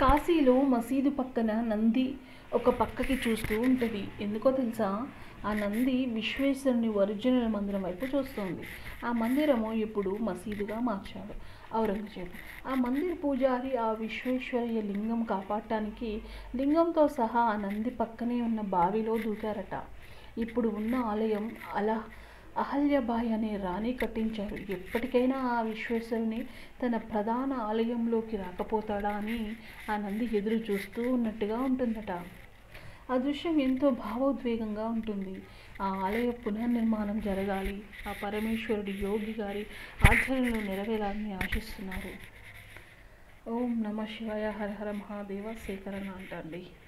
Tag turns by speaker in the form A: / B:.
A: కాశీలో మసీదు పక్కన నంది ఒక పక్కకి చూస్తూ ఉంటుంది ఎందుకో తెలుసా ఆ నంది విశ్వేశ్వరుని ఒరిజినల్ మందిరం వైపు చూస్తుంది ఆ మందిరము ఇప్పుడు మసీదుగా మార్చాడు ఔరంగజేబు ఆ మందిర పూజారి ఆ విశ్వేశ్వరయ్య లింగం కాపాడటానికి లింగంతో సహా ఆ నంది పక్కనే ఉన్న బావిలో దూకారట ఇప్పుడు ఉన్న ఆలయం అలా అహల్యబాయ్ అనే రాణి కట్టించారు ఎప్పటికైనా ఆ విశ్వేశ్వరుని తన ప్రధాన ఆలయంలోకి రాకపోతాడా అని ఆ నంది ఎదురు చూస్తూ ఉన్నట్టుగా ఉంటుందట ఆ దృశ్యం ఎంతో భావోద్వేగంగా ఉంటుంది ఆ ఆలయ పునర్నిర్మాణం జరగాలి ఆ పరమేశ్వరుడి యోగి గారి ఆచరణలో నెరవేరాలని ఆశిస్తున్నారు ఓం నమ శివాయ హర హర మహాదేవ శేఖరణ అంటండి